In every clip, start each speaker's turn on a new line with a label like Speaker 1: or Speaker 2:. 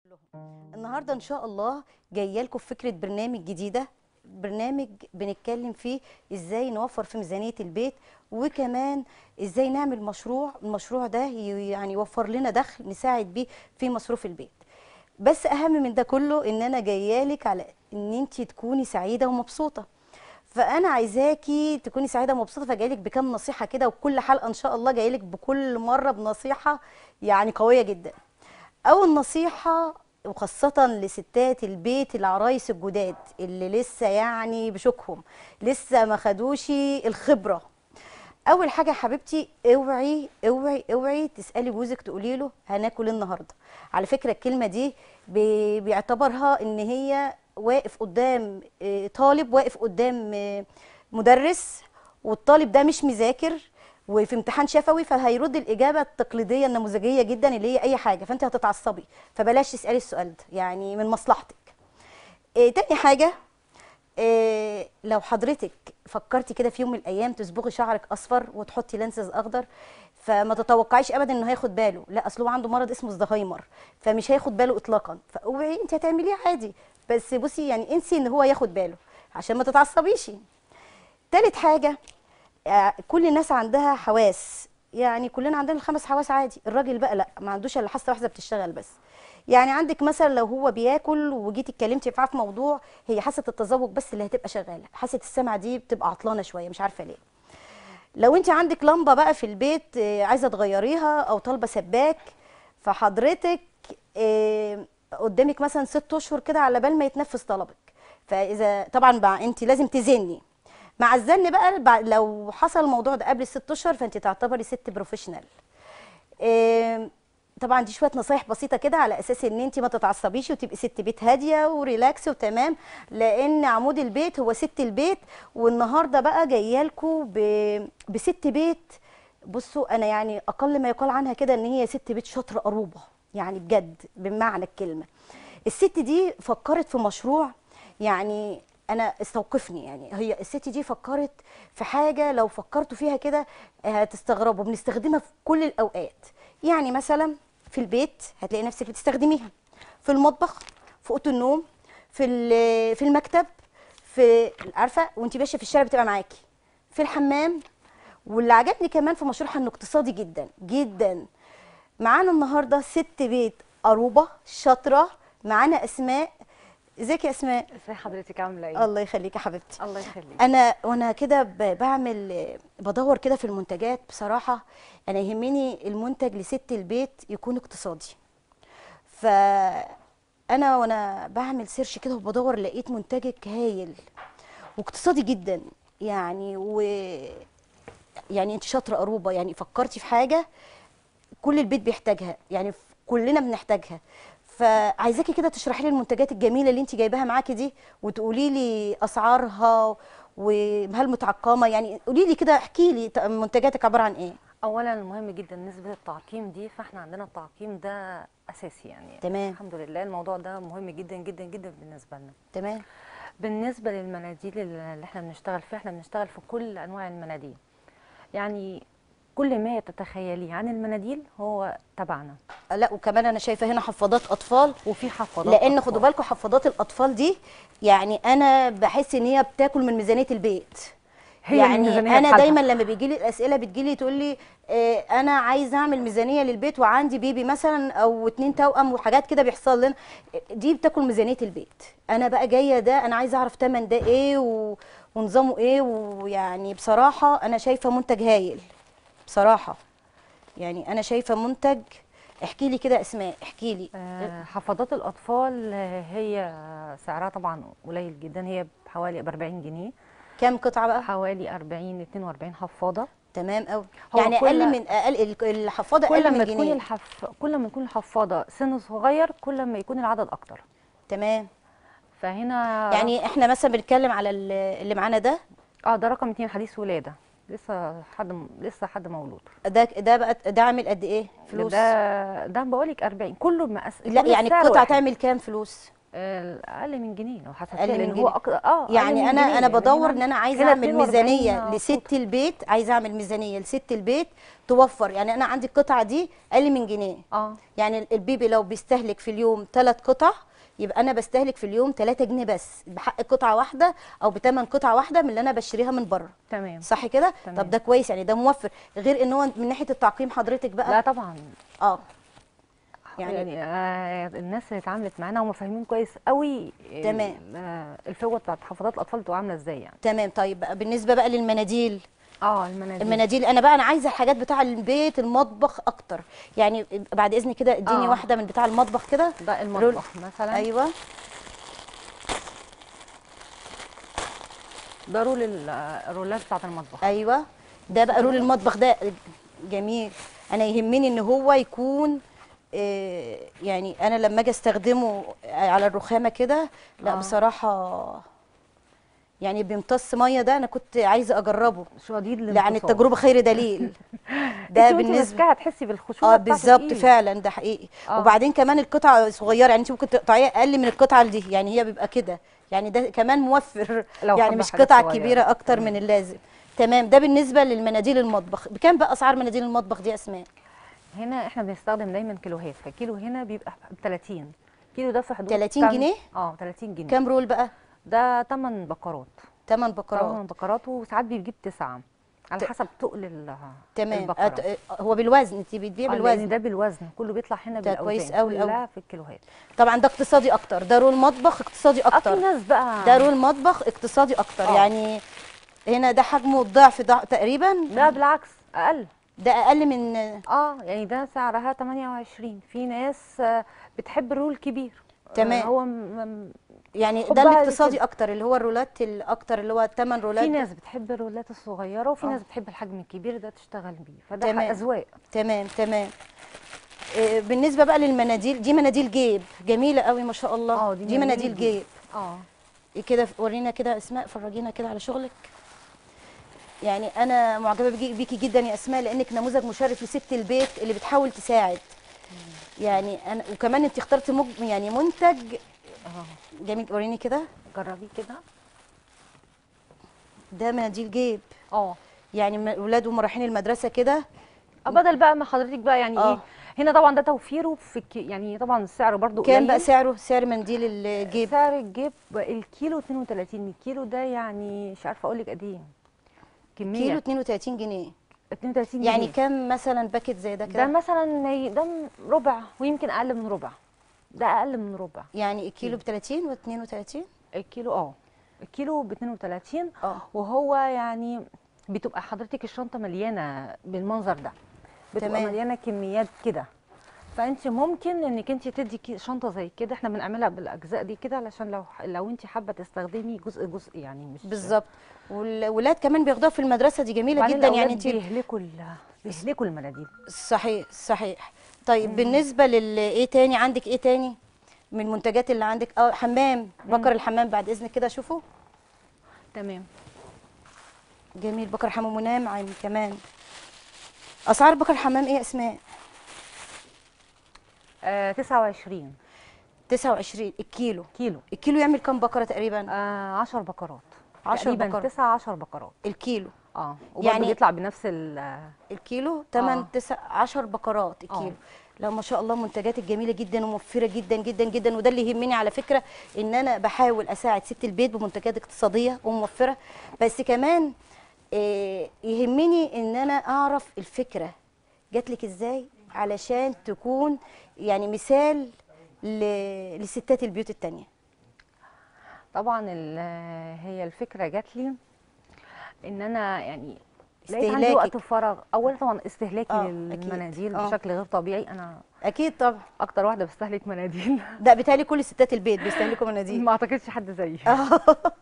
Speaker 1: النهارده ان شاء الله جايه لكم فكره برنامج جديده برنامج بنتكلم فيه ازاي نوفر في ميزانيه البيت وكمان ازاي نعمل مشروع المشروع ده ي- يعني يوفر لنا دخل نساعد بيه في مصروف البيت بس اهم من ده كله ان انا جايه لك على ان انت تكوني سعيده ومبسوطه فانا عايزاكي تكوني سعيده ومبسوطه فجايلك بكام نصيحه كده وكل حلقه ان شاء الله جايلك بكل مره بنصيحه يعني قويه جدا اول نصيحه وخاصة لستات البيت العرايس الجداد اللي لسه يعني بشوكهم لسه ما خدوش الخبرة اول حاجة يا حبيبتي اوعي اوعي اوعي تسألي جوزك تقولي له هناكل النهاردة على فكرة الكلمة دي بي- بيعتبرها ان هي واقف قدام آه، طالب واقف قدام آه، مدرس والطالب ده مش مذاكر وفي امتحان شفوي فهيرد الاجابه التقليديه النموذجيه جدا اللي هي اي حاجه فانت هتتعصبي فبلاش تسالي السؤال ده يعني من مصلحتك إيه تاني حاجه إيه لو حضرتك فكرتي كده في يوم من الايام تصبغي شعرك اصفر وتحطي لانسز اخضر فما تتوقعيش ابدا انه هياخد باله لا اصل هو عنده مرض اسمه الزهايمر فمش هياخد باله اطلاقا فاوعي انت هتعمليه عادي بس بصي يعني انسي ان هو ياخد باله عشان ما تتعصبيش تالت حاجه آه، كل الناس عندها حواس يعني كلنا عندنا الخمس حواس عادي الراجل بقى لا ما عندوش الا حاسه واحده بتشتغل بس يعني عندك مثلا لو هو بياكل وجيتي اتكلمتي معاه في موضوع هي حاسه التذوق بس اللي هتبقى شغاله حاسه السمع دي بتبقى عطلانه شويه مش عارفه ليه لو انت عندك لمبه بقى في البيت آه، عايزه تغيريها او طالبه سباك فحضرتك آه، قدامك مثلا ست اشهر كده على بال ما يتنفذ طلبك فاذا طبعا بقى انت لازم تزني مع الزن بقى بع- لو حصل الموضوع ده قبل الست اشهر فانت تعتبري ست بروفيشنال آم، طبعا دي شويه نصايح بسيطه كده على اساس ان انت ما تتعصبيش وتبقي ست بيت هاديه وريلاكس وتمام لان عمود البيت هو ست البيت والنهارده بقى جايه لكم بست بيت بصوا انا يعني اقل ما يقال عنها كده ان هي ست بيت شاطره قروبه يعني بجد بمعنى الكلمه الست دي فكرت في مشروع يعني انا استوقفني يعني هي الست دي فكرت في حاجه لو فكرتوا فيها كده هتستغربوا بنستخدمها في كل الاوقات يعني مثلا في البيت هتلاقي نفسك بتستخدميها في المطبخ في اوضه النوم في ال- في المكتب في عارفه وانت ماشيه في الشارع بتبقى معاكي في الحمام واللي عجبني كمان في مشروعها انه اقتصادي جدا جدا معانا النهارده ست بيت قروبه شاطره معانا اسماء ازيك يا اسماء
Speaker 2: ازي حضرتك عامله ايه
Speaker 1: الله يخليك يا حبيبتي
Speaker 2: الله يخليك
Speaker 1: انا وانا كده ب- بعمل بدور كده في المنتجات بصراحه انا يهمني المنتج لست البيت يكون اقتصادي فانا وانا بعمل سيرش كده وبدور لقيت منتجك هايل واقتصادي جدا يعني و يعني انت شاطره قروبه يعني فكرتي في حاجه كل البيت بيحتاجها يعني ف- كلنا بنحتاجها فعايزاكي كده تشرحي لي المنتجات الجميله اللي انت جايباها معاكي دي وتقولي لي اسعارها وهل متعقمه يعني قولي لي كده احكي لي ت- منتجاتك عباره عن ايه
Speaker 2: اولا مهم جدا نسبه التعقيم دي فاحنا عندنا التعقيم ده اساسي يعني
Speaker 1: تمام.
Speaker 2: الحمد لله الموضوع ده مهم جدا جدا جدا بالنسبه لنا
Speaker 1: تمام
Speaker 2: بالنسبه للمناديل اللي احنا بنشتغل فيها احنا بنشتغل في كل انواع المناديل يعني كل ما تتخيليه عن المناديل هو تبعنا
Speaker 1: لا وكمان انا شايفه هنا حفاضات اطفال
Speaker 2: وفي حفاضات
Speaker 1: لان
Speaker 2: أطفال.
Speaker 1: خدوا بالكم حفاضات الاطفال دي يعني انا بحس ان هي بتاكل من ميزانيه البيت
Speaker 2: هي
Speaker 1: يعني
Speaker 2: الميزانية
Speaker 1: انا
Speaker 2: بحالها.
Speaker 1: دايما لما بيجي لي الاسئله بتجي لي تقول لي آه انا عايزه اعمل ميزانيه للبيت وعندي بيبي مثلا او اتنين توأم وحاجات كده بيحصل لنا دي بتاكل ميزانيه البيت انا بقى جايه ده انا عايزه اعرف تمن ده ايه و... ونظامه ايه ويعني بصراحه انا شايفه منتج هايل بصراحه يعني انا شايفه منتج احكي لي كده اسماء احكي لي
Speaker 2: آه، حفاضات الاطفال آه، هي سعرها طبعا قليل جدا هي بحوالي ب 40 جنيه
Speaker 1: كام قطعه بقى
Speaker 2: حوالي 40 42 حفاضه
Speaker 1: تمام قوي
Speaker 2: هو
Speaker 1: يعني
Speaker 2: كل-
Speaker 1: اقل من اقل ال- الحفاضه
Speaker 2: كل
Speaker 1: اقل
Speaker 2: ما
Speaker 1: من
Speaker 2: تكون
Speaker 1: جنيه
Speaker 2: الحف... كل ما تكون الحفاضه سن صغير كل ما يكون العدد اكتر
Speaker 1: تمام
Speaker 2: فهنا
Speaker 1: يعني احنا مثلا بنتكلم على ال- اللي معانا ده
Speaker 2: اه ده رقم 2 حديث ولاده لسه حد م- لسه حد مولود
Speaker 1: ده ده بقى ده عامل قد ايه فلوس
Speaker 2: ده ده بقول لك 40 كله بمقاس
Speaker 1: لا
Speaker 2: كل
Speaker 1: يعني
Speaker 2: السعر
Speaker 1: القطعه
Speaker 2: واحد.
Speaker 1: تعمل كام فلوس
Speaker 2: آه، اقل من جنيه لو حسبتيها
Speaker 1: أقل من
Speaker 2: لان هو
Speaker 1: جنيه.
Speaker 2: أك... اه أقل
Speaker 1: يعني
Speaker 2: من
Speaker 1: انا
Speaker 2: جنيه،
Speaker 1: انا
Speaker 2: لأن
Speaker 1: بدور
Speaker 2: هنا-
Speaker 1: ان انا عايزه
Speaker 2: هنا
Speaker 1: اعمل
Speaker 2: 42
Speaker 1: ميزانيه
Speaker 2: قطعة.
Speaker 1: لست البيت عايزه اعمل ميزانيه لست البيت توفر يعني انا عندي القطعه دي اقل من جنيه
Speaker 2: اه
Speaker 1: يعني البيبي لو بيستهلك في اليوم ثلاث قطع يبقى انا بستهلك في اليوم 3 جنيه بس بحق قطعه واحده او بثمن قطعه واحده من اللي انا بشتريها من بره
Speaker 2: تمام
Speaker 1: صح كده
Speaker 2: تمام.
Speaker 1: طب ده كويس يعني ده موفر غير ان هو من ناحيه التعقيم حضرتك
Speaker 2: لا
Speaker 1: بقى
Speaker 2: طبعا
Speaker 1: اه
Speaker 2: يعني,
Speaker 1: يعني
Speaker 2: يعني آه الناس اللي اتعاملت معانا هم فاهمين كويس قوي ال-
Speaker 1: تمام.
Speaker 2: آه الفوه بتاعت حفاضات الاطفال بتبقى عامله ازاي يعني
Speaker 1: تمام طيب بقى بالنسبه بقى للمناديل
Speaker 2: اه المناديل
Speaker 1: المناديل انا بقى انا عايزه الحاجات بتاع البيت المطبخ اكتر يعني بعد اذن كده اديني
Speaker 2: آه.
Speaker 1: واحده من بتاع المطبخ كده
Speaker 2: ده المطبخ مثلا
Speaker 1: ايوه
Speaker 2: ده رول ال- الرولات بتاعت المطبخ
Speaker 1: ايوه ده بقى رول المطبخ ده جميل انا يهمني ان هو يكون آه، يعني انا لما اجي استخدمه على الرخامه كده لا
Speaker 2: آه.
Speaker 1: بصراحه يعني بيمتص ميه ده انا كنت عايزه اجربه
Speaker 2: شديد
Speaker 1: لان
Speaker 2: الامتصاص
Speaker 1: التجربه خير دليل ده
Speaker 2: انت وانت
Speaker 1: بالنسبه
Speaker 2: ماسكاها هتحسي بالخشونه
Speaker 1: اه
Speaker 2: بتاعت
Speaker 1: بالظبط
Speaker 2: الإيد.
Speaker 1: فعلا ده حقيقي
Speaker 2: آه.
Speaker 1: وبعدين كمان القطعه صغيره يعني انت ممكن تقطعيها اقل من القطعه دي يعني هي بيبقى كده يعني ده كمان موفر
Speaker 2: لو
Speaker 1: يعني
Speaker 2: حابة
Speaker 1: مش
Speaker 2: حاجات
Speaker 1: قطع
Speaker 2: صغيرة.
Speaker 1: كبيره اكتر
Speaker 2: تمام.
Speaker 1: من اللازم تمام ده بالنسبه للمناديل المطبخ بكام بقى اسعار مناديل المطبخ دي يا اسماء
Speaker 2: هنا احنا بنستخدم دايما كيلوهات فكيلو هنا بيبقى ب 30 كيلو ده في حدود
Speaker 1: 30
Speaker 2: تم-
Speaker 1: جنيه؟
Speaker 2: اه 30 جنيه
Speaker 1: كام رول بقى
Speaker 2: ده 8 بقرات
Speaker 1: 8 بقرات
Speaker 2: 8 بقرات وساعات بيجيب تسعة على
Speaker 1: ت-
Speaker 2: حسب تقل ال-
Speaker 1: تمام
Speaker 2: البقرة
Speaker 1: أت... آه، هو بالوزن انت بتبيع
Speaker 2: آه، لأن
Speaker 1: بالوزن
Speaker 2: ده بالوزن كله بيطلع هنا
Speaker 1: ده
Speaker 2: بالاوزان
Speaker 1: كويس أوي أوي.
Speaker 2: كلها في الكيلوهات
Speaker 1: طبعا ده اقتصادي اكتر ده رول مطبخ اقتصادي
Speaker 2: اه في
Speaker 1: اكتر
Speaker 2: ناس بقى
Speaker 1: ده رول مطبخ اقتصادي اكتر
Speaker 2: آه.
Speaker 1: يعني هنا ده حجمه الضعف ضع- تقريبا
Speaker 2: لا بالعكس اقل
Speaker 1: ده اقل من
Speaker 2: اه يعني ده سعرها 28 في ناس آه، بتحب الرول الكبير آه،
Speaker 1: تمام.
Speaker 2: هو م- م-
Speaker 1: يعني ده
Speaker 2: حبها
Speaker 1: الاقتصادي
Speaker 2: لكده.
Speaker 1: اكتر اللي هو الرولات الاكتر اللي هو الثمان رولات
Speaker 2: في
Speaker 1: ده.
Speaker 2: ناس بتحب الرولات الصغيره وفي
Speaker 1: آه.
Speaker 2: ناس بتحب الحجم الكبير ده تشتغل بيه فده
Speaker 1: تمام.
Speaker 2: اذواق
Speaker 1: تمام تمام إيه، بالنسبه بقى للمناديل دي مناديل جيب جميله قوي ما شاء الله
Speaker 2: اه
Speaker 1: دي,
Speaker 2: دي
Speaker 1: مناديل
Speaker 2: مناديل
Speaker 1: جيب
Speaker 2: اه
Speaker 1: إيه كده ورينا كده اسماء فرجينا كده على شغلك يعني انا معجبه بيكي بيكي جدا يا اسماء لانك نموذج مشرف لست البيت اللي بتحاول تساعد يعني انا وكمان انت اخترتي مج... يعني منتج
Speaker 2: اه
Speaker 1: جميل وريني كده
Speaker 2: جربي كده
Speaker 1: ده مناديل جيب
Speaker 2: اه
Speaker 1: يعني م- ولاد وهم رايحين المدرسه كده
Speaker 2: آه، بدل بقى ما حضرتك بقى يعني
Speaker 1: آه.
Speaker 2: ايه هنا طبعا ده توفيره في الكي يعني طبعا السعر برضو
Speaker 1: كام بقى
Speaker 2: قليل.
Speaker 1: سعره سعر منديل الجيب
Speaker 2: سعر الجيب الكيلو 32 الكيلو ده يعني مش عارفه اقول لك قد ايه كميه
Speaker 1: كيلو 32 جنيه
Speaker 2: 32
Speaker 1: يعني
Speaker 2: جنيه.
Speaker 1: كام مثلا باكت زي ده
Speaker 2: ده
Speaker 1: كده
Speaker 2: مثلا ما ي- ده م- ربع ويمكن اقل من ربع ده اقل من ربع
Speaker 1: يعني الكيلو ب 30 و 32
Speaker 2: الكيلو اه الكيلو ب 32
Speaker 1: اه
Speaker 2: وهو يعني بتبقى حضرتك الشنطه مليانه بالمنظر ده بتبقى
Speaker 1: تمام.
Speaker 2: مليانه كميات كده فانت ممكن انك انت تدي كي- شنطه زي كده احنا بنعملها بالاجزاء دي كده علشان لو لو انت حابه تستخدمي جزء جزء يعني مش
Speaker 1: بالظبط والولاد كمان بياخدوها في المدرسه دي جميله
Speaker 2: وبعدين
Speaker 1: جدا يعني
Speaker 2: الأولاد
Speaker 1: انت
Speaker 2: بيهلكوا ال- بيهلكوا المناديل
Speaker 1: صحيح صحيح طيب بالنسبه لل ايه تاني عندك ايه تاني من المنتجات اللي عندك اه حمام بكر الحمام بعد اذنك كده شوفوا
Speaker 2: تمام
Speaker 1: جميل بكر حمام وناعم كمان اسعار بكر الحمام ايه يا اسماء
Speaker 2: آه 29
Speaker 1: 29 الكيلو
Speaker 2: كيلو
Speaker 1: الكيلو يعمل كام بكره تقريبا
Speaker 2: آه 10 بقرات
Speaker 1: 10
Speaker 2: تقريبا
Speaker 1: بقرات.
Speaker 2: 9 10 بقرات
Speaker 1: الكيلو
Speaker 2: اه وبرضه
Speaker 1: يعني-
Speaker 2: بيطلع بنفس ال
Speaker 1: الكيلو 8
Speaker 2: آه.
Speaker 1: 9 10 بقرات الكيلو
Speaker 2: آه.
Speaker 1: لا ما شاء الله منتجاتك جميله جدا وموفره جدا جدا جدا وده اللي يهمني على فكره ان انا بحاول اساعد ست البيت بمنتجات اقتصاديه وموفره بس كمان آه، يهمني ان انا اعرف الفكره جات لك ازاي علشان تكون يعني مثال ل- لستات البيوت التانية
Speaker 2: طبعا ال- هي الفكره جات لي ان انا يعني لقيت عندي
Speaker 1: استهلاكك.
Speaker 2: وقت فراغ اولا طبعا استهلاكي
Speaker 1: آه،
Speaker 2: للمناديل
Speaker 1: أكيد. آه.
Speaker 2: بشكل غير طبيعي انا
Speaker 1: اكيد طبعا
Speaker 2: اكتر واحده بستهلك مناديل
Speaker 1: ده بيتهيألي كل ستات البيت بيستهلكوا مناديل
Speaker 2: ما اعتقدش حد زيي
Speaker 1: آه.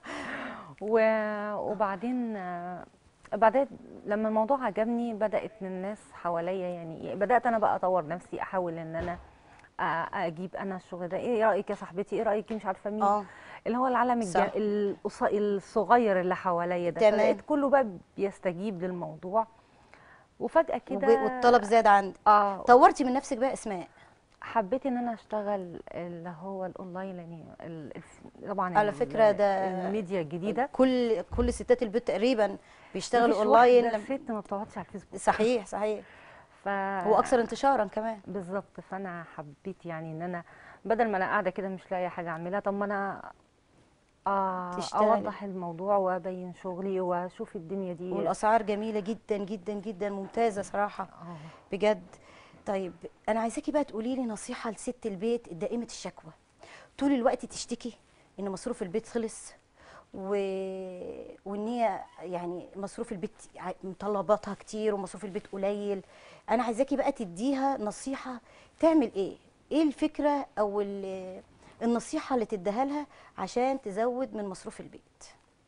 Speaker 2: و- وبعدين آه، بعدين لما الموضوع عجبني بدات الناس حواليا يعني بدات انا بقى اطور نفسي احاول ان انا أ- اجيب انا الشغل ده ايه رايك يا صاحبتي ايه رايك مش عارفه مين
Speaker 1: اه
Speaker 2: اللي هو العالم
Speaker 1: صح.
Speaker 2: الج... القص- الصغير اللي حواليا ده
Speaker 1: تمام.
Speaker 2: فلقيت كله بقى بيستجيب للموضوع وفجاه كده
Speaker 1: وب- والطلب زاد عندك
Speaker 2: اه
Speaker 1: طورتي من نفسك بقى اسماء
Speaker 2: حبيت ان انا اشتغل اللي هو الاونلاين يعني ال- الف- طبعا
Speaker 1: على
Speaker 2: ال-
Speaker 1: فكرة ده-
Speaker 2: الميديا الجديده
Speaker 1: كل كل ستات البيت تقريبا بيشتغلوا
Speaker 2: مفيش
Speaker 1: اونلاين
Speaker 2: واحدة
Speaker 1: لم-
Speaker 2: ست ما بتقعدش على الفيسبوك
Speaker 1: صحيح صحيح
Speaker 2: ف
Speaker 1: هو اكثر انتشارا كمان
Speaker 2: بالظبط فانا حبيت يعني ان انا بدل ما انا قاعده كده مش لاقيه حاجه اعملها طب ما انا آه
Speaker 1: تشتغلي.
Speaker 2: اوضح الموضوع وابين شغلي واشوف الدنيا دي
Speaker 1: والاسعار جميله جدا جدا جدا ممتازه صراحه
Speaker 2: آه.
Speaker 1: بجد طيب انا عايزاكي بقى تقولي لي نصيحه لست البيت دائمه الشكوى طول الوقت تشتكي ان مصروف البيت خلص و... وان هي يعني مصروف البيت ع- مطلباتها كتير ومصروف البيت قليل انا عايزاكي بقى تديها نصيحه تعمل ايه ايه الفكره او ال- النصيحه اللي تديها لها عشان تزود من مصروف البيت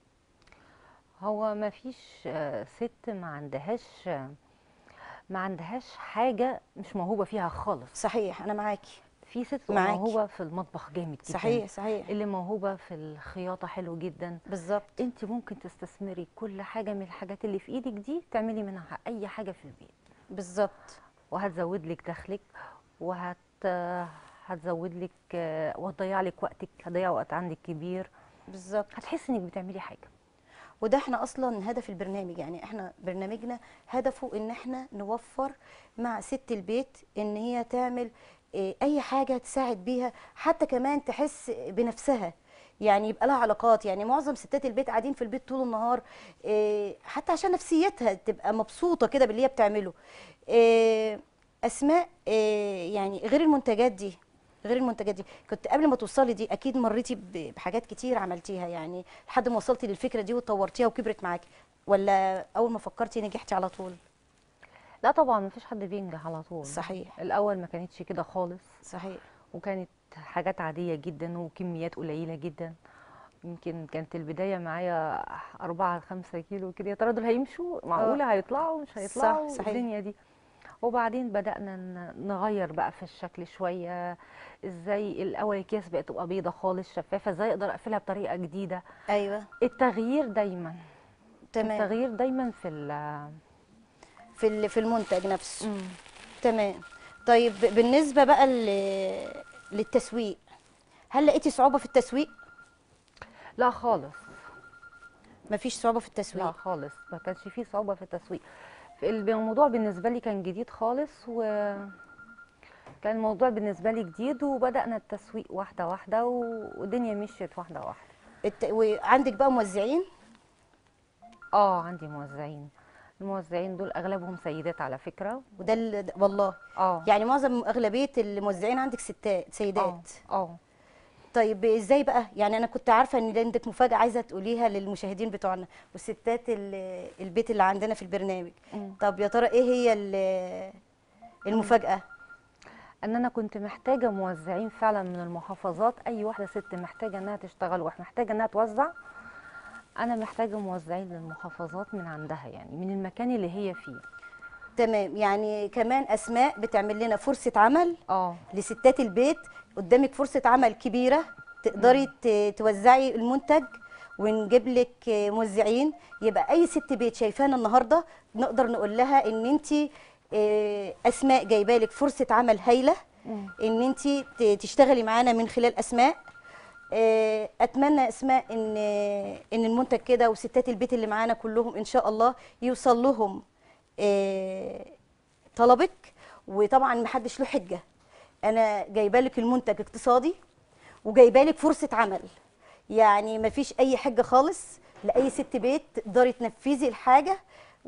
Speaker 2: هو ما فيش آه، ست ما عندهاش ما عندهاش حاجه مش موهوبه فيها خالص
Speaker 1: صحيح انا معاكي
Speaker 2: في ست
Speaker 1: معاكي.
Speaker 2: موهوبه في المطبخ جامد جدا
Speaker 1: صحيح صحيح
Speaker 2: اللي موهوبه في الخياطه حلو جدا
Speaker 1: بالظبط
Speaker 2: انت ممكن تستثمري كل حاجه من الحاجات اللي في ايدك دي تعملي منها اي حاجه في البيت
Speaker 1: بالظبط
Speaker 2: وهتزود لك دخلك وهت هتزود لك آه، وهتضيع لك وقتك هتضيع وقت عندك كبير
Speaker 1: بالظبط
Speaker 2: هتحسي انك بتعملي حاجه
Speaker 1: وده احنا اصلا هدف البرنامج يعني احنا برنامجنا هدفه ان احنا نوفر مع ست البيت ان هي تعمل اه، اي حاجه تساعد بيها حتى كمان تحس بنفسها يعني يبقى لها علاقات يعني معظم ستات البيت قاعدين في البيت طول النهار اه، حتى عشان نفسيتها تبقى مبسوطه كده باللي هي بتعمله اه، اسماء اه، يعني غير المنتجات دي غير المنتجات دي كنت قبل ما توصلي دي اكيد مريتي ب- بحاجات كتير عملتيها يعني لحد ما وصلتي للفكره دي وطورتيها وكبرت معاكي ولا اول ما فكرتي نجحتي على طول
Speaker 2: لا طبعا مفيش حد بينجح على طول
Speaker 1: صحيح
Speaker 2: الاول ما كانتش كده خالص
Speaker 1: صحيح
Speaker 2: وكانت حاجات عاديه جدا وكميات قليله جدا يمكن كانت البدايه معايا أربعة خمسة كيلو كده يا ترى دول هيمشوا معقوله هيطلعوا مش هيطلعوا
Speaker 1: صحيح.
Speaker 2: الدنيا دي وبعدين بدأنا ن- نغير بقى في الشكل شوية ازاي الأول الأكياس بقت تبقى بيضة خالص شفافة ازاي أقدر أقفلها بطريقة جديدة
Speaker 1: ايوه
Speaker 2: التغيير دايما
Speaker 1: تمام
Speaker 2: التغيير دايما في ال
Speaker 1: في ال- في المنتج نفسه تمام طيب بالنسبه بقى ل- للتسويق هل لقيتي صعوبه في التسويق
Speaker 2: لا خالص
Speaker 1: مفيش صعوبه في
Speaker 2: لا
Speaker 1: التسويق
Speaker 2: خالص ما كانش فيه صعوبة في التسويق في ال- الموضوع بالنسبة لي كان جديد خالص و كان الموضوع بالنسبة لي جديد وبدأنا التسويق واحدة واحدة و- والدنيا مشيت واحدة واحدة
Speaker 1: الت... وعندك بقى موزعين
Speaker 2: اه عندي موزعين الموزعين دول اغلبهم سيدات على فكرة
Speaker 1: وده ال... والله
Speaker 2: اه
Speaker 1: يعني معظم اغلبيه الموزعين عندك ستات سيدات
Speaker 2: اه اه
Speaker 1: طيب ازاي بقى يعني انا كنت عارفه ان عندك مفاجاه عايزه تقوليها للمشاهدين بتوعنا والستات ال- البيت اللي عندنا في البرنامج
Speaker 2: مم.
Speaker 1: طب يا ترى ايه هي ال- المفاجاه
Speaker 2: ان انا كنت محتاجه موزعين فعلا من المحافظات اي واحده ست محتاجه انها تشتغل ومحتاجه انها توزع انا محتاجه موزعين للمحافظات من عندها يعني من المكان اللي هي فيه
Speaker 1: تمام يعني كمان اسماء بتعمل لنا فرصه عمل
Speaker 2: اه
Speaker 1: لستات البيت قدامك فرصه عمل كبيره تقدري ت- توزعي المنتج ونجيب لك موزعين يبقى اي ست بيت شايفانا النهارده نقدر نقول لها ان انت اسماء جايبه لك فرصه عمل هايله
Speaker 2: مم.
Speaker 1: ان انت تشتغلي معانا من خلال اسماء آه، اتمنى اسماء ان ان المنتج كده وستات البيت اللي معانا كلهم ان شاء الله يوصل لهم آه، طلبك وطبعا محدش له حجه انا جايبه لك المنتج اقتصادي وجايبه لك فرصه عمل يعني مفيش اي حجه خالص لاي ست بيت تقدري تنفذي الحاجه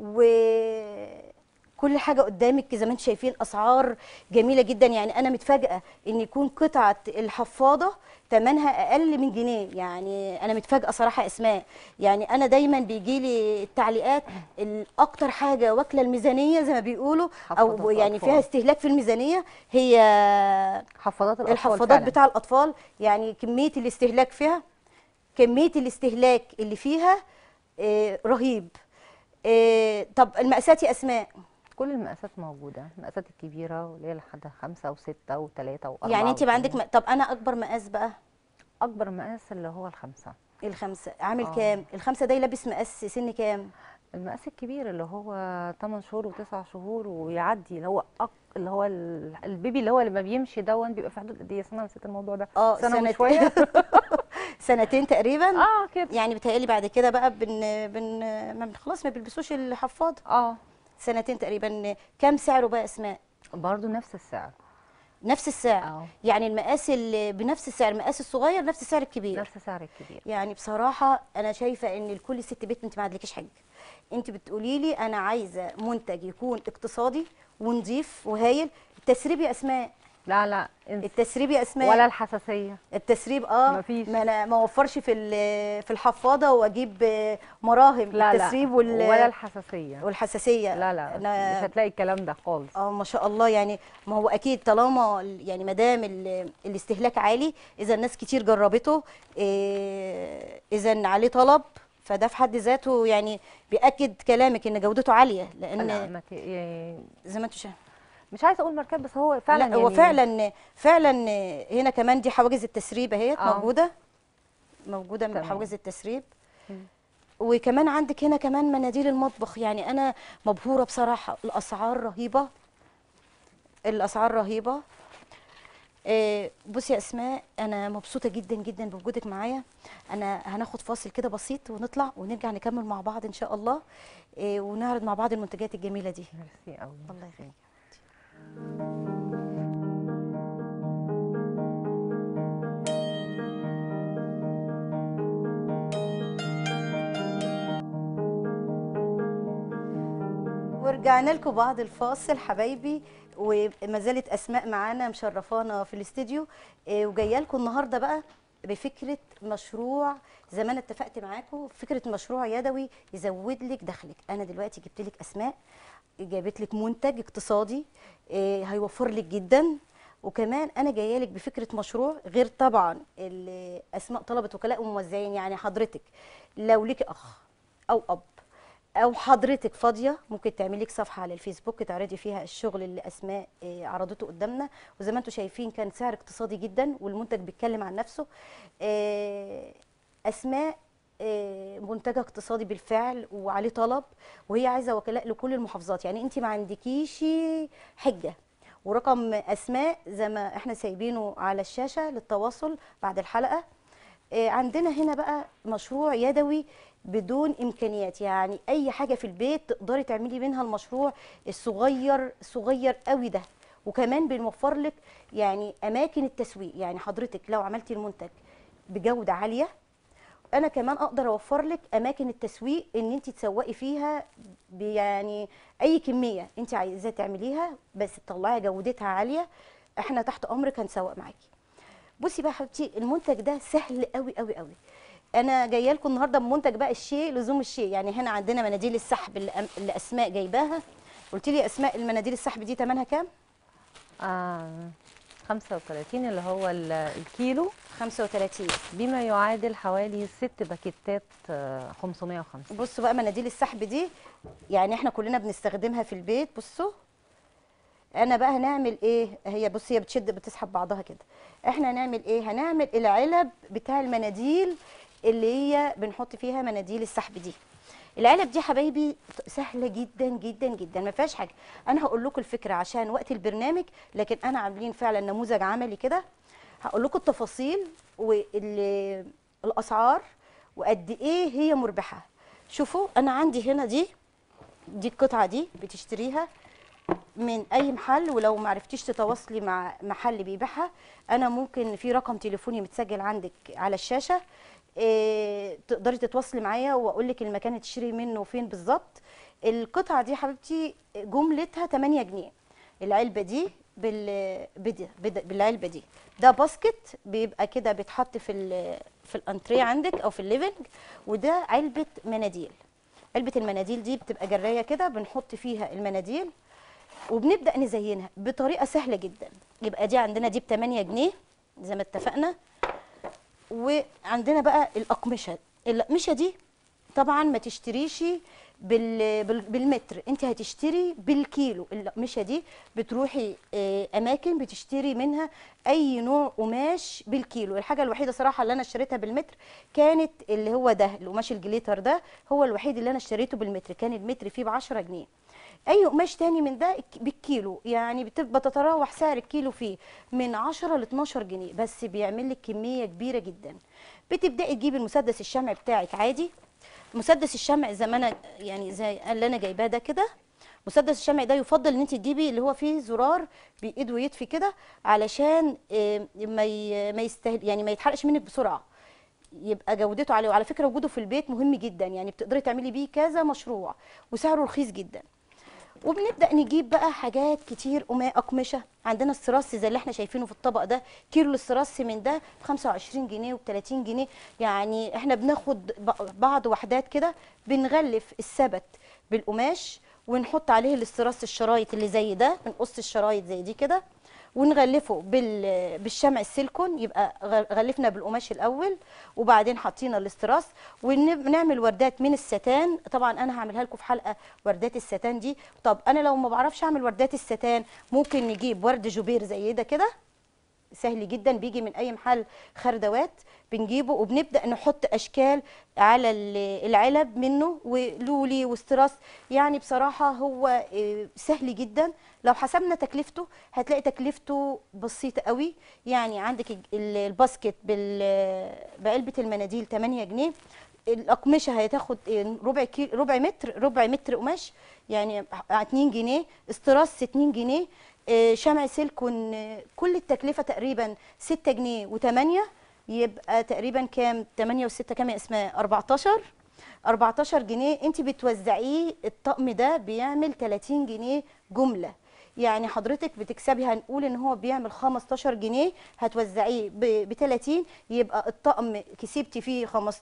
Speaker 1: وكل حاجه قدامك زي ما انتم شايفين اسعار جميله جدا يعني انا متفاجئه ان يكون قطعه الحفاضه ثمنها اقل من جنيه يعني انا متفاجئه صراحه اسماء يعني انا دايما بيجي لي التعليقات الاكتر حاجه واكله الميزانيه زي ما بيقولوا
Speaker 2: حفاضات
Speaker 1: او يعني
Speaker 2: الأطفال.
Speaker 1: فيها استهلاك في الميزانيه هي
Speaker 2: حفاضات الاطفال
Speaker 1: الحفاضات
Speaker 2: فعلاً.
Speaker 1: بتاع الاطفال يعني كميه الاستهلاك فيها كميه الاستهلاك اللي فيها آه، رهيب آه، طب المقاسات يا اسماء
Speaker 2: كل المقاسات موجوده المقاسات الكبيره واللي هي لحد خمسة وستة وثلاثة وأربعة
Speaker 1: يعني انت بقى عندك
Speaker 2: واتنين.
Speaker 1: م... طب انا اكبر مقاس بقى
Speaker 2: اكبر مقاس اللي هو الخمسة
Speaker 1: الخمسه عامل
Speaker 2: آه.
Speaker 1: كام الخمسه ده يلبس مقاس سن كام
Speaker 2: المقاس الكبير اللي هو 8 شهور و9 شهور ويعدي اللي هو أق... اللي هو ال- البيبي اللي هو لما بيمشي دون بيبقى في حدود قد ايه سنه نسيت الموضوع ده
Speaker 1: اه
Speaker 2: سنه
Speaker 1: سنتين.
Speaker 2: وشويه
Speaker 1: سنتين تقريبا
Speaker 2: اه كده
Speaker 1: يعني بتهيألي بعد كده بقى بن بن ما بن- خلاص ما بيلبسوش الحفاضه
Speaker 2: اه
Speaker 1: سنتين تقريبا كام سعره بقى اسماء
Speaker 2: برضه نفس السعر
Speaker 1: نفس السعر
Speaker 2: اه
Speaker 1: يعني المقاس اللي بنفس السعر المقاس الصغير نفس السعر الكبير
Speaker 2: نفس السعر الكبير
Speaker 1: يعني بصراحه انا شايفه ان لكل ست بيت انت ما عندكيش حاجه انت بتقولي لي انا عايزه منتج يكون اقتصادي ونظيف وهايل التسريب يا اسماء
Speaker 2: لا لا انسى.
Speaker 1: التسريب يا اسماء
Speaker 2: ولا الحساسيه
Speaker 1: التسريب اه
Speaker 2: مفيش.
Speaker 1: ما انا ما اوفرش في ال- في الحفاضه واجيب آه، مراهم
Speaker 2: لا
Speaker 1: التسريب
Speaker 2: لا
Speaker 1: وال
Speaker 2: ولا الحساسيه
Speaker 1: والحساسيه
Speaker 2: لا لا
Speaker 1: أنا
Speaker 2: مش هتلاقي الكلام ده خالص
Speaker 1: اه ما شاء الله يعني ما هو اكيد طالما ال- يعني ما دام ال- الاستهلاك عالي اذا الناس كتير جربته إيه، اذا عليه طلب فده في حد ذاته يعني بياكد كلامك ان جودته عاليه
Speaker 2: لا
Speaker 1: لان
Speaker 2: ما ت- يعني
Speaker 1: زي ما انتوا شايفين
Speaker 2: مش عايزه اقول ماركات بس هو فعلا
Speaker 1: لا هو
Speaker 2: يعني
Speaker 1: فعلا فعلا هنا كمان دي حواجز التسريب اهيت
Speaker 2: آه.
Speaker 1: موجوده موجوده من
Speaker 2: تمام.
Speaker 1: حواجز التسريب
Speaker 2: مم.
Speaker 1: وكمان عندك هنا كمان مناديل المطبخ يعني انا مبهوره بصراحه الاسعار رهيبه الاسعار رهيبه آه، بصي يا اسماء انا مبسوطه جدا جدا بوجودك معايا انا هناخد فاصل كده بسيط ونطلع ونرجع نكمل مع بعض ان شاء الله آه، ونعرض مع بعض المنتجات الجميله دي
Speaker 2: ميرسي قوي
Speaker 1: الله يخليك ورجعنا لكم بعد الفاصل حبايبي وما زالت اسماء معانا مشرفانا في الاستديو إيه، وجايه لكم النهارده بقى بفكره مشروع زي ما انا اتفقت معاكم فكره مشروع يدوي يزود لك دخلك انا دلوقتي جبت لك اسماء جابت لك منتج اقتصادي إيه، هيوفر لك جدا وكمان انا جايه لك بفكره مشروع غير طبعا اللي اسماء طلبت وكلاء وموزعين يعني حضرتك لو ليكي اخ او اب او حضرتك فاضيه ممكن تعملي لك صفحه على الفيسبوك تعرضي فيها الشغل اللي اسماء آه، عرضته قدامنا وزي ما انتم شايفين كان سعر اقتصادي جدا والمنتج بيتكلم عن نفسه آه، اسماء آه، منتجها اقتصادي بالفعل وعليه طلب وهي عايزه وكلاء لكل المحافظات يعني انت ما عندكيش حجه ورقم اسماء زي ما احنا سايبينه على الشاشه للتواصل بعد الحلقه آه، عندنا هنا بقى مشروع يدوي بدون امكانيات يعني اي حاجه في البيت تقدري تعملي منها المشروع الصغير صغير قوي ده وكمان بنوفر لك يعني اماكن التسويق يعني حضرتك لو عملتي المنتج بجوده عاليه انا كمان اقدر اوفر لك اماكن التسويق ان انت تسوقي فيها ب- يعني اي كميه انت عايزاه تعمليها بس تطلعي جودتها عاليه احنا تحت امرك هنسوق معاكي بصي بقى يا حبيبتي المنتج ده سهل قوي قوي قوي انا جايه لكم النهارده بمنتج بقى الشيء لزوم الشيء يعني هنا عندنا مناديل السحب اللي, أم- اللي اسماء جايباها قلت لي يا اسماء المناديل السحب دي ثمنها كام
Speaker 2: آه 35 اللي هو ال- الكيلو
Speaker 1: 35
Speaker 2: بما يعادل حوالي ست باكيتات آه، 550
Speaker 1: بصوا بقى مناديل السحب دي يعني احنا كلنا بنستخدمها في البيت بصوا انا بقى هنعمل ايه هي بصي هي بتشد بتسحب بعضها كده احنا هنعمل ايه هنعمل العلب بتاع المناديل اللي هي بنحط فيها مناديل السحب دي العلب دي حبايبي سهله جدا جدا جدا ما فيهاش حاجه انا هقول لكم الفكره عشان وقت البرنامج لكن انا عاملين فعلا نموذج عملي كده هقول لكم التفاصيل والاسعار وقد ايه هي مربحه شوفوا انا عندي هنا دي دي القطعه دي بتشتريها من اي محل ولو ما عرفتيش تتواصلي مع محل بيبيعها انا ممكن في رقم تليفوني متسجل عندك على الشاشه إيه تقدري تتواصلي معايا واقول لك المكان اللي تشتري منه فين بالظبط القطعه دي حبيبتي جملتها 8 جنيه العلبه دي بال بدي بد- بالعلبه دي ده باسكت بيبقى كده بيتحط في ال... في الانتريه عندك او في الليفنج وده علبه مناديل علبه المناديل دي بتبقى جرايه كده بنحط فيها المناديل وبنبدا نزينها بطريقه سهله جدا يبقى دي عندنا دي ب 8 جنيه زي ما اتفقنا وعندنا بقى الاقمشه الاقمشه دي طبعا ما تشتريش بال... بال- بالمتر انت هتشتري بالكيلو الأقمشة دي بتروحي آه، أماكن بتشتري منها أي نوع قماش بالكيلو الحاجة الوحيدة صراحة اللي أنا اشتريتها بالمتر كانت اللي هو ده القماش الجليتر ده هو الوحيد اللي أنا اشتريته بالمتر كان المتر فيه بعشرة جنيه اي قماش تاني من ده الك- بالكيلو يعني بتبقى تتراوح سعر الكيلو فيه من 10 ل 12 جنيه بس بيعمل لك كميه كبيره جدا بتبداي تجيبي المسدس الشمع بتاعك عادي مسدس الشمع زي ما انا يعني زي اللي انا جايباه ده كده مسدس الشمع ده يفضل ان انت تجيبي اللي هو فيه زرار بايد ويطفي كده علشان آه، ما ي- ما يستهل يعني ما يتحرقش منك بسرعه يبقى جودته عاليه وعلى فكره وجوده في البيت مهم جدا يعني بتقدري تعملي بيه كذا مشروع وسعره رخيص جدا وبنبدا نجيب بقى حاجات كتير قما اقمشه عندنا السراس زي اللي احنا شايفينه في الطبق ده كيلو السراس من ده ب 25 جنيه وب 30 جنيه يعني احنا بناخد ب- بعض وحدات كده بنغلف السبت بالقماش ونحط عليه الاستراس الشرايط اللي زي ده بنقص الشرايط زي دي كده ونغلفه بال- بالشمع السيليكون يبقى غ- غلفنا بالقماش الاول وبعدين حطينا الاستراس ونعمل وردات من الستان طبعا انا هعملها لكم في حلقه وردات الستان دي طب انا لو ما بعرفش اعمل وردات الستان ممكن نجيب ورد جوبير زي ده كده سهل جدا بيجي من اي محل خردوات بنجيبه وبنبدا نحط اشكال على ال- العلب منه ولولي واستراس يعني بصراحه هو آه، سهل جدا لو حسبنا تكلفته هتلاقي تكلفته بسيطه قوي يعني عندك الج- ال- الباسكت بال- بعلبه المناديل 8 جنيه الاقمشه هتاخد آه، ربع كيلو ربع متر ربع متر قماش يعني 2 جنيه استراس 2 جنيه آه، شمع سيلكون آه، كل التكلفه تقريبا 6 جنيه و8 يبقى تقريبا كام 8 و6 كام يا اسماء 14 14 جنيه انت بتوزعيه الطقم ده بيعمل 30 جنيه جمله يعني حضرتك بتكسبي هنقول ان هو بيعمل 15 جنيه هتوزعيه ب 30 يبقى الطقم كسبتي فيه 15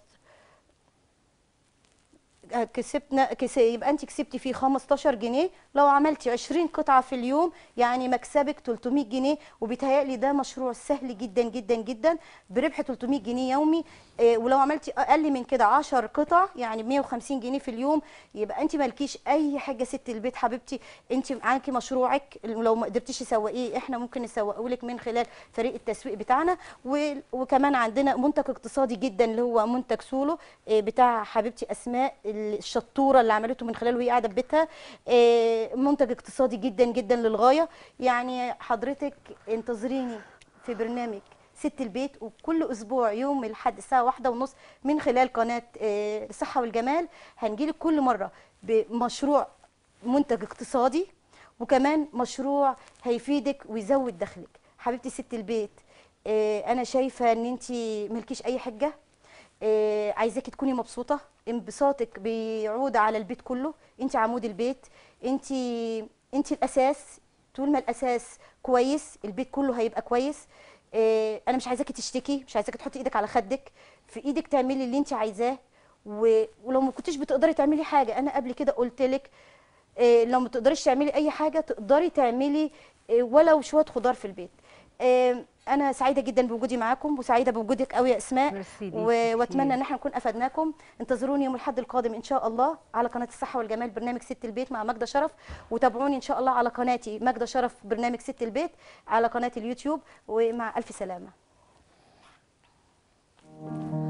Speaker 1: كسبنا كس... يبقى انت كسبتي فيه 15 جنيه لو عملتي 20 قطعه في اليوم يعني مكسبك 300 جنيه وبيتهيألي ده مشروع سهل جدا جدا جدا بربح 300 جنيه يومي إيه ولو عملتي اقل من كده 10 قطع يعني ب 150 جنيه في اليوم يبقى انت مالكيش اي حاجه ست البيت حبيبتي انت معاكي مشروعك لو ما قدرتيش تسوقيه احنا ممكن نسوقه لك من خلال فريق التسويق بتاعنا و... وكمان عندنا منتج اقتصادي جدا اللي هو منتج سولو إيه بتاع حبيبتي اسماء الشطوره اللي عملته من خلاله وهي قاعده في بيتها إيه منتج اقتصادي جدا جدا للغايه يعني حضرتك انتظريني في برنامج ست البيت وكل اسبوع يوم الاحد الساعه واحدة ونص من خلال قناه آه، الصحه والجمال هنجيلك كل مره بمشروع منتج اقتصادي وكمان مشروع هيفيدك ويزود دخلك حبيبتي ست البيت آه، انا شايفه ان انت ملكيش اي حجه آه، عايزاكي تكوني مبسوطه انبساطك بيعود على البيت كله انت عمود البيت انت انت الاساس طول ما الاساس كويس البيت كله هيبقى كويس آه، انا مش عايزاكي تشتكي مش عايزاكي تحطي ايدك على خدك في ايدك تعملي اللي انت عايزاه و- ولو ما كنتيش بتقدري تعملي حاجه انا قبل كده قلت لك آه، لو ما تقدريش تعملي اي حاجه تقدري تعملي آه، ولو شويه خضار في البيت آه، انا سعيده جدا بوجودي معاكم وسعيده بوجودك قوي يا اسماء
Speaker 2: ميرسي ليكي
Speaker 1: و- واتمنى
Speaker 2: كتير.
Speaker 1: ان احنا نكون افدناكم انتظروني يوم الاحد القادم ان شاء الله على قناه الصحه والجمال برنامج ست البيت مع ماجده شرف وتابعوني ان شاء الله على قناتي ماجده شرف برنامج ست البيت على قناه اليوتيوب ومع الف سلامه